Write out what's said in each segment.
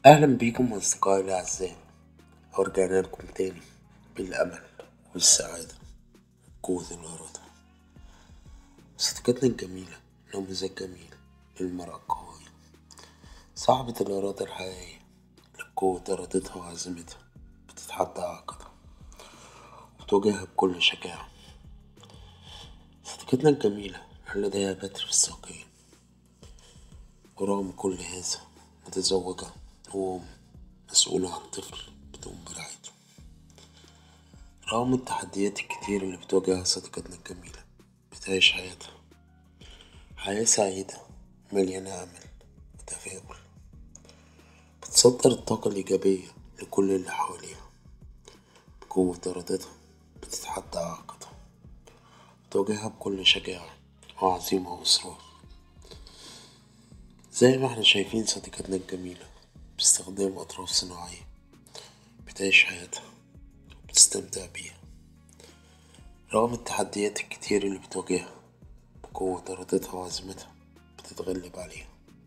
أهلا بيكم أصدقائي الأعزاء ورجعنا لكم تاني بالأمل والسعادة وقوة الإرادة صديقتنا الجميلة نموذج جميل للمرأة القوية صاحبة الإرادة الحقيقية لقوة إرادتها وعزيمتها بتتحدى عقدها وتواجهها بكل شجاعة صديقتنا الجميلة لديها بتر في الساقين ورغم كل هذا متزوجة وأم مسؤولة عن طفل بتقوم برعايته رغم التحديات الكتير اللي بتواجهها صديقتنا الجميلة بتعيش حياتها حياة سعيدة مليانة أمل وتفاؤل بتصدر الطاقة الإيجابية لكل اللي حواليها بقوة إرادتها بتتحدى عقدها بتواجهها بكل شجاعة وعزيمة وإصرار زي ما احنا شايفين صديقتنا الجميلة باستخدام أطراف صناعية بتعيش حياتها وبتستمتع بيها رغم التحديات الكتير اللي بتواجهها بقوة إرادتها وعزيمتها بتتغلب عليها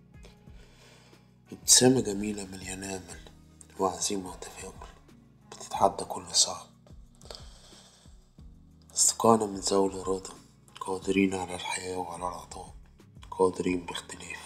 ابتسامة جميلة مليانة أمل وعزيمة وتفاؤل بتتحدى كل صعب أصدقائنا من ذوي الإرادة قادرين على الحياة وعلى العطاء قادرين باختلاف